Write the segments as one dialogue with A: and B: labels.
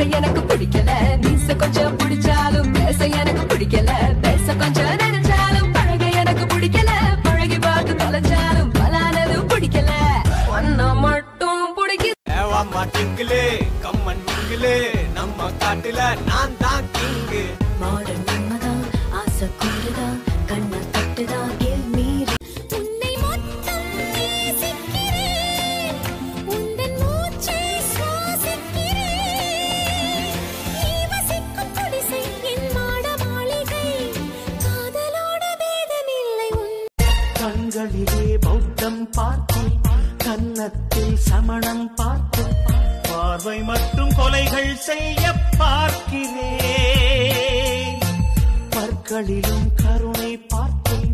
A: எனக்கு பிடிக்கல மீச கொஞ்சம் பிடிச்சாலும் பேச எனக்கு பிடிக்கல பேச கொஞ்சம் நினைச்சாலும் பழக எனக்கு பிடிக்கல பழகி பார்த்து தொலைஞ்சாலும் பலானது பிடிக்கல ஒன்ன மட்டும் பிடிக்குது
B: ஏவாம்மா டிங்கிளே கம்மன் டிங்கிளே நம்ம காட்டுல நான் தான் கிங்கு
A: மாடர்ன் நம்மதான் ஆசை கூடுதான் கண்ண தட்டுதான் give me
C: உன்னை மொத்தம் நேசிக்கிறேன் உந்தன் மூச்சை சுவாசிக்கிறேன் நீ வசிக்கும் குடிசை என் மாட மாளிகை காதலோட வேதமில்லை உன்
D: கண்களிலே பௌத்தம் பார்த்தேன் கன்னத்தில் சமணம் பார்த்தேன் பார்வை மட்டும் கொலைகள் செய்ய பார்க்கிறேன் பற்களிலும் கருணை பார்த்தேன்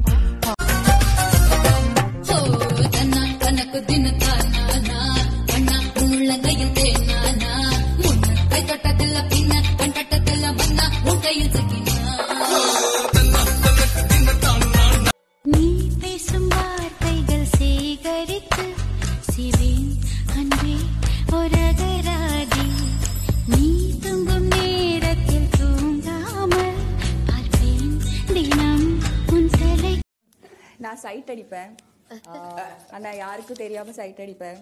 C: தன்னா தனக்கு தின தானா அண்ணா உள்ளங்கையில் தேனானா முன்ன கை தொட்டதில்ல பின்ன கண் கட்டதில்ல மன்னா உன் கையில் சிக்கினா நீ பேசும் வார்த்தைகள் சேகரித்து சிவேன் அன்றே ஒரகராதி நீ தூங்கும் நேரத்தில் தூங்காமல் பார்ப்பேன் தினம் உன் தலை
E: நான் சைட் அடிப்பேன் ஆனா யாருக்கும் தெரியாம சைட் அடிப்பேன்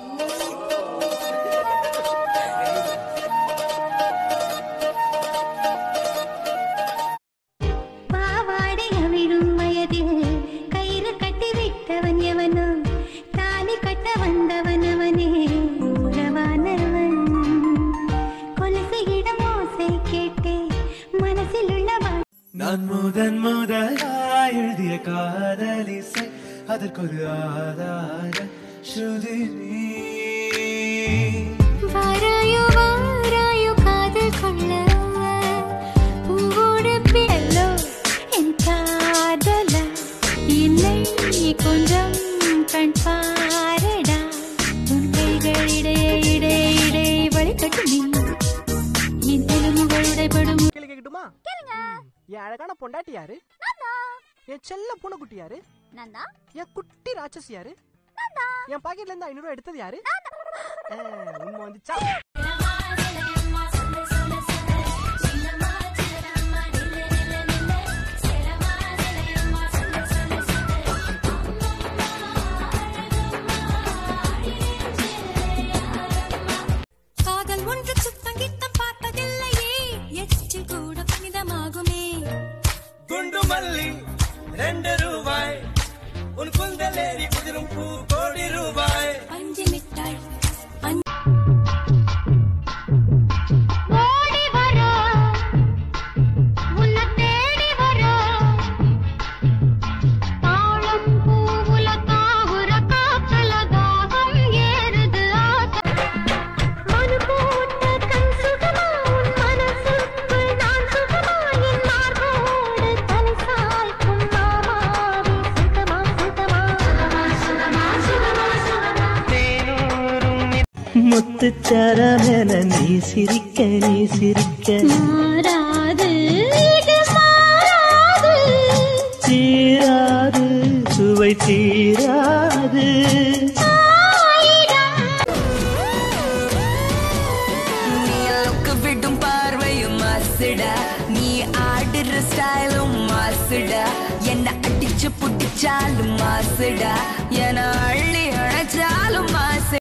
C: பாவாடை அவிழும் வயதில் கயிறு கட்டி விட்டவன் எவனோ தாலி கட்ட வந்தவன் அவனே உறவானவன் கொலுசு இடம் ஓசை கேட்டே மனசில் உள்ளவன்
D: நான் முதன் முதலாய் எழுதிய காதலிசை அதற்கொரு ஆதார ஸ்ருதி நீ
C: வாராயோ வாராயோ காதல் கொள்ள பூவோடு பிள்ளோ என் காதல என்னை கொஞ்சம் கண் பாரடா உன் கைகள் இடையே இடையே இடையே வழிகட்டுமே என் தெலுங்குகள் உடைபடும்
F: கேள்வி கேட்கட்டுமா கேளுங்க என் அழகான பொண்டாட்டி யாரு என் செல்ல பூனைக்குட்டி யாரு என் குட்டி ராட்சசி யாரு என் பாக்கெட்ல இருந்து ஐநூறு ரூபாய் எடுத்தது யாரு ஆ, உண்மை வந்துச்சா
C: காதல் ஒன்று சுத்தம் கித்தம் பார்ப்பதில்லையே எச்சில் கூட புனிதமாகுமே
B: குண்டு மல்லி ரெண்டு ரூபாய் உன் குந்தலேறி குதிரும் பூ கோடி ரூபாய்
C: அஞ்சு மிட்டாய் ஓடி வர உன்னை தேடி வர தாழம் பூவுல தாவுற காத்துல தாகம் ஏறுது ஆசை மனு போட்ட கண் சுகமா உன் மனசுக்குள் நான் சுகமா என் மார்போடு தலை சாய்க்கும் மாமாவே சுகமா சுகமா சுகமா சுகமா சுகமா
D: முத்துச்சரமென நீ சிரிக்க நீ சிரிக்க
C: மாறாது இது மாறாது
D: தீராது சுவை தீராது
A: நீ லுக்கு விடும் பார்வையும் மாசுடா நீ ஆடுற ஸ்டைலும் மாசுடா என்ன அடிச்சு புடிச்சாலும் மாசுடா என அள்ளி அணைச்சாலும் மாசு